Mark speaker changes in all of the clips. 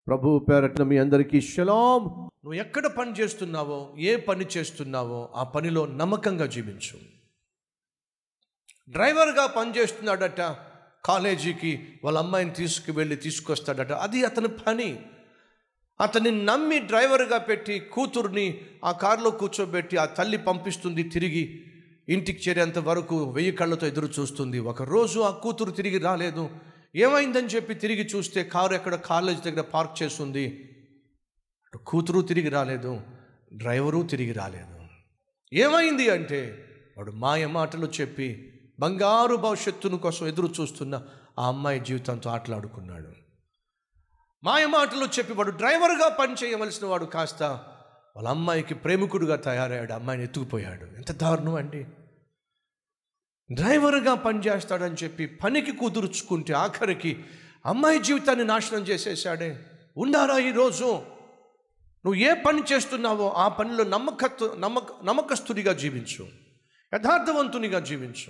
Speaker 1: ప్రభు పేరట్న మీ అందరికీ షలాం
Speaker 2: నువ్వు ఎక్కడ పని చేస్తున్నావో ఏ పని చేస్తున్నావో ఆ పనిలో నమ్మకంగా జీవించు డ్రైవర్గా పని చేస్తున్నాడట కాలేజీకి వాళ్ళ అమ్మాయిని తీసుకువెళ్ళి తీసుకొస్తాడట అది అతని పని అతన్ని నమ్మి డ్రైవర్గా పెట్టి కూతుర్ని ఆ కారులో కూర్చోబెట్టి ఆ తల్లి పంపిస్తుంది తిరిగి ఇంటికి చేరేంత వరకు వెయ్యి కళ్ళతో ఎదురు చూస్తుంది ఒక రోజు ఆ కూతురు తిరిగి రాలేదు ఏమైందని చెప్పి తిరిగి చూస్తే కారు ఎక్కడ కాలేజ్ దగ్గర పార్క్ చేస్తుంది అటు కూతురు తిరిగి రాలేదు డ్రైవరు తిరిగి రాలేదు ఏమైంది అంటే వాడు మాయ మాటలు చెప్పి బంగారు భవిష్యత్తును కోసం ఎదురు చూస్తున్న ఆ అమ్మాయి జీవితంతో ఆటలాడుకున్నాడు మాయ మాటలు చెప్పి వాడు డ్రైవర్గా పని చేయవలసిన వాడు కాస్త వాళ్ళ అమ్మాయికి ప్రేమికుడుగా తయారయ్యాడు అమ్మాయిని ఎత్తుకుపోయాడు ఎంత దారుణం అండి డ్రైవర్గా పనిచేస్తాడని చెప్పి పనికి కుదుర్చుకుంటే ఆఖరికి అమ్మాయి జీవితాన్ని నాశనం చేసేసాడే ఉండారా ఈరోజు నువ్వు ఏ పని చేస్తున్నావో ఆ పనిలో నమ్మకత్వ నమ్మక నమ్మకస్తుడిగా జీవించు యథార్థవంతునిగా జీవించు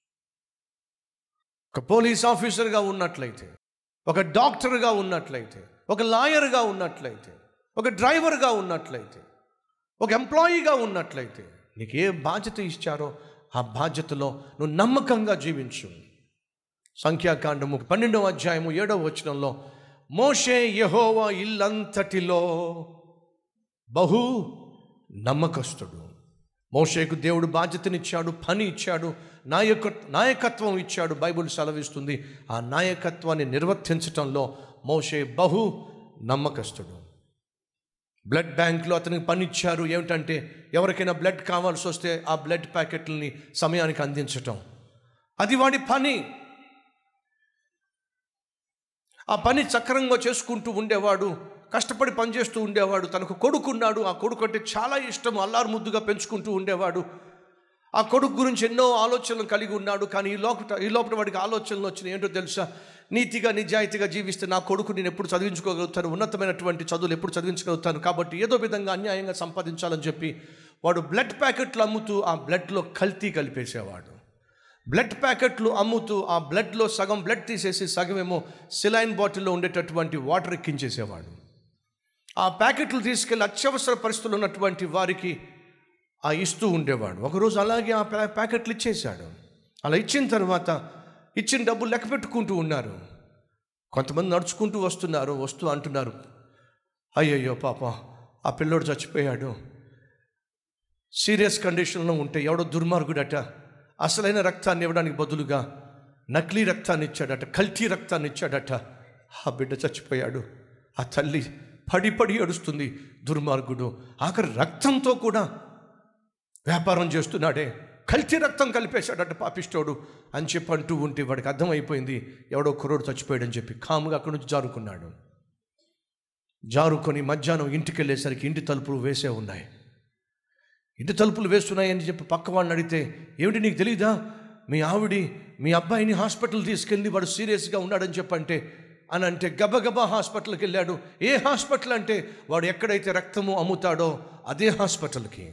Speaker 2: ఒక పోలీస్ ఆఫీసర్గా ఉన్నట్లయితే ఒక డాక్టర్గా ఉన్నట్లయితే ఒక లాయర్గా ఉన్నట్లయితే ఒక డ్రైవర్గా ఉన్నట్లయితే ఒక ఎంప్లాయీగా ఉన్నట్లయితే నీకు ఏ బాధ్యత ఇచ్చారో ఆ బాధ్యతలో నువ్వు నమ్మకంగా జీవించు సంఖ్యాకాండము పన్నెండవ అధ్యాయము ఏడవ వచనంలో మోషే యహోవా ఇల్లంతటిలో బహు నమ్మకస్తుడు మోషేకు దేవుడు బాధ్యతనిచ్చాడు పని ఇచ్చాడు నాయక నాయకత్వం ఇచ్చాడు బైబుల్ సెలవిస్తుంది ఆ నాయకత్వాన్ని నిర్వర్తించటంలో మోషే బహు నమ్మకస్తుడు బ్లడ్ బ్యాంక్లో అతనికి పని ఇచ్చారు ఏమిటంటే ఎవరికైనా బ్లడ్ కావాల్సి వస్తే ఆ బ్లడ్ ప్యాకెట్లని సమయానికి అందించటం అది వాడి పని ఆ పని చక్రంగా చేసుకుంటూ ఉండేవాడు కష్టపడి పనిచేస్తూ ఉండేవాడు తనకు కొడుకున్నాడు ఆ కొడుకు అంటే చాలా ఇష్టం అల్లారు ముద్దుగా పెంచుకుంటూ ఉండేవాడు ఆ కొడుకు గురించి ఎన్నో ఆలోచనలు కలిగి ఉన్నాడు కానీ ఈ లోపల ఈ లోపల వాడికి ఆలోచనలు వచ్చినాయి ఏంటో తెలుసా నీతిగా నిజాయితీగా జీవిస్తే నా కొడుకు నేను ఎప్పుడు చదివించుకోగలుగుతాను ఉన్నతమైనటువంటి చదువులు ఎప్పుడు చదివించగలుగుతాను కాబట్టి ఏదో విధంగా అన్యాయంగా సంపాదించాలని చెప్పి వాడు బ్లడ్ ప్యాకెట్లు అమ్ముతూ ఆ బ్లడ్లో కల్తీ కలిపేసేవాడు బ్లడ్ ప్యాకెట్లు అమ్ముతూ ఆ బ్లడ్లో సగం బ్లడ్ తీసేసి సగమేమో సిలైన్ బాటిల్లో ఉండేటటువంటి వాటర్ ఎక్కించేసేవాడు ఆ ప్యాకెట్లు తీసుకెళ్ళి అత్యవసర పరిస్థితులు ఉన్నటువంటి వారికి ఆ ఇస్తూ ఉండేవాడు ఒకరోజు అలాగే ఆ ప్యా ప్యాకెట్లు ఇచ్చేశాడు అలా ఇచ్చిన తర్వాత ఇచ్చిన డబ్బులు లెక్క పెట్టుకుంటూ ఉన్నారు కొంతమంది నడుచుకుంటూ వస్తున్నారు వస్తూ అంటున్నారు అయ్యయ్యో పాప ఆ పిల్లోడు చచ్చిపోయాడు సీరియస్ కండిషన్లో ఉంటే ఎవడో దుర్మార్గుడట అసలైన రక్తాన్ని ఇవ్వడానికి బదులుగా నకిలీ రక్తాన్ని ఇచ్చాడట కల్తీ రక్తాన్ని ఇచ్చాడట ఆ బిడ్డ చచ్చిపోయాడు ఆ తల్లి పడి పడి ఏడుస్తుంది దుర్మార్గుడు ఆఖరి రక్తంతో కూడా వ్యాపారం చేస్తున్నాడే కల్తీ రక్తం కలిపేశాడట పాపిష్టోడు అని చెప్పి అంటూ ఉంటే వాడికి అర్థమైపోయింది ఎవడో కుర్రోడు చచ్చిపోయాడని చెప్పి కాముగా అక్కడి నుంచి జారుకున్నాడు జారుకొని మధ్యాహ్నం ఇంటికి వెళ్ళేసరికి ఇంటి తలుపులు వేసే ఉన్నాయి ఇంటి తలుపులు వేస్తున్నాయని చెప్పి పక్క వాడిని అడిగితే ఏమిటి నీకు తెలీదా మీ ఆవిడి మీ అబ్బాయిని హాస్పిటల్ తీసుకెళ్ళి వాడు సీరియస్గా ఉన్నాడని చెప్పంటే అని అంటే గబగబా హాస్పిటల్కి వెళ్ళాడు ఏ హాస్పిటల్ అంటే వాడు ఎక్కడైతే రక్తము అమ్ముతాడో అదే హాస్పిటల్కి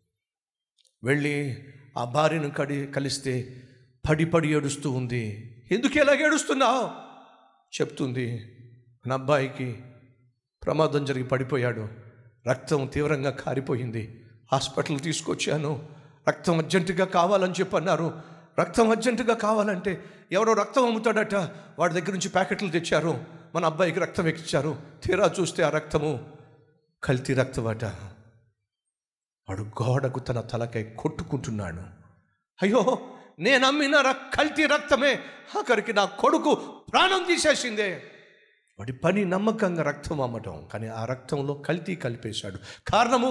Speaker 2: వెళ్ళి ఆ భార్యను కడి కలిస్తే పడి పడి ఏడుస్తూ ఉంది ఎందుకు ఎలాగ ఏడుస్తున్నావు చెప్తుంది నా అబ్బాయికి ప్రమాదం జరిగి పడిపోయాడు రక్తం తీవ్రంగా కారిపోయింది హాస్పిటల్ తీసుకొచ్చాను రక్తం అర్జెంటుగా కావాలని చెప్పి అన్నారు రక్తం అర్జెంటుగా కావాలంటే ఎవరో రక్తం అమ్ముతాడట వాడి దగ్గర నుంచి ప్యాకెట్లు తెచ్చారు మన అబ్బాయికి రక్తం ఎక్కించారు తీరా చూస్తే ఆ రక్తము కల్తీ రక్తం అట వాడు గోడకు తన తలకై కొట్టుకుంటున్నాడు అయ్యో నేను అమ్మిన రక్ కల్తీ రక్తమే ఆఖరికి నా కొడుకు ప్రాణం తీసేసిందే వాడి పని నమ్మకంగా రక్తం అమ్మటం కానీ ఆ రక్తంలో కల్తీ కలిపేశాడు కారణము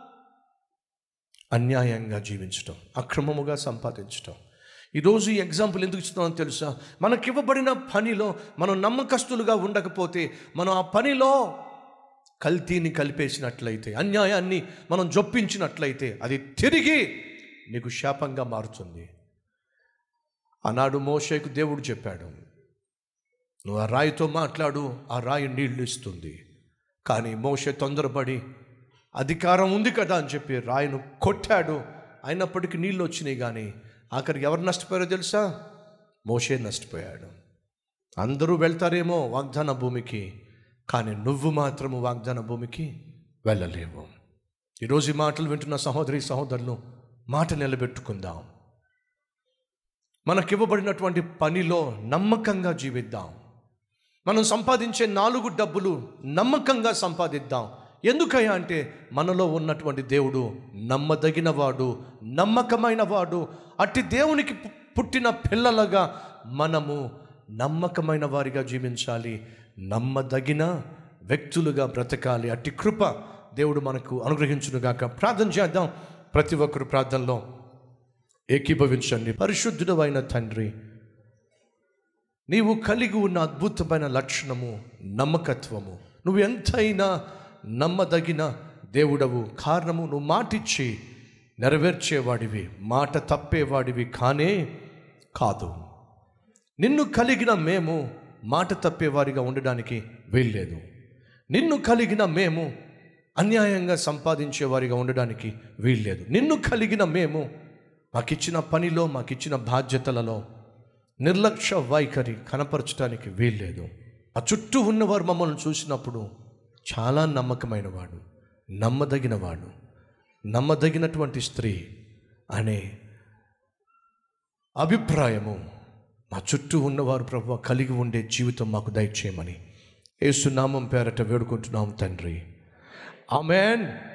Speaker 2: అన్యాయంగా జీవించటం అక్రమముగా సంపాదించటం ఈరోజు ఈ ఎగ్జాంపుల్ ఎందుకు ఇస్తున్నామో తెలుసా మనకివ్వబడిన పనిలో మనం నమ్మకస్తులుగా ఉండకపోతే మనం ఆ పనిలో కల్తీని కలిపేసినట్లయితే అన్యాయాన్ని మనం జొప్పించినట్లయితే అది తిరిగి నీకు శాపంగా మారుతుంది ఆనాడు మోషేకు దేవుడు చెప్పాడు నువ్వు ఆ రాయితో మాట్లాడు ఆ రాయి నీళ్లు ఇస్తుంది కానీ మోషే తొందరపడి అధికారం ఉంది కదా అని చెప్పి రాయిను కొట్టాడు అయినప్పటికీ నీళ్ళు వచ్చినాయి కానీ ఆఖరికి ఎవరు నష్టపోయారో తెలుసా మోషే నష్టపోయాడు అందరూ వెళ్తారేమో వాగ్దాన భూమికి కానీ నువ్వు మాత్రము వాగ్దాన భూమికి వెళ్ళలేవు ఈరోజు ఈ మాటలు వింటున్న సహోదరి సహోదరులు మాట నిలబెట్టుకుందాం మనకివ్వబడినటువంటి పనిలో నమ్మకంగా జీవిద్దాం మనం సంపాదించే నాలుగు డబ్బులు నమ్మకంగా సంపాదిద్దాం ఎందుకయ్యా అంటే మనలో ఉన్నటువంటి దేవుడు నమ్మదగిన వాడు నమ్మకమైన వాడు అట్టి దేవునికి పు- పుట్టిన పిల్లలుగా మనము నమ్మకమైన వారిగా జీవించాలి నమ్మదగిన వ్యక్తులుగా బ్రతకాలి అట్టి కృప దేవుడు మనకు అనుగ్రహించునుగాక ప్రార్థన చేద్దాం ప్రతి ఒక్కరు ప్రార్థనలో ఏకీభవించండి పరిశుద్ధుడమైన తండ్రి నీవు కలిగి ఉన్న అద్భుతమైన లక్షణము నమ్మకత్వము నువ్వు ఎంతైనా నమ్మదగిన దేవుడవు కారణము నువ్వు మాటిచ్చి నెరవేర్చేవాడివి మాట తప్పేవాడివి కానే కాదు నిన్ను కలిగిన మేము మాట తప్పేవారిగా ఉండడానికి వీల్లేదు నిన్ను కలిగిన మేము అన్యాయంగా సంపాదించేవారిగా ఉండడానికి వీల్లేదు నిన్ను కలిగిన మేము మాకిచ్చిన పనిలో మాకిచ్చిన బాధ్యతలలో నిర్లక్ష్య వైఖరి కనపరచడానికి వీల్లేదు ఆ చుట్టూ ఉన్నవారు మమ్మల్ని చూసినప్పుడు చాలా నమ్మకమైన వాడు నమ్మదగిన వాడు నమ్మదగినటువంటి స్త్రీ అనే అభిప్రాయము మా చుట్టూ ఉన్నవారు ప్రభు కలిగి ఉండే జీవితం మాకు దయచేయమని ఏసునామం పేరట వేడుకుంటున్నాం తండ్రి ఆమెన్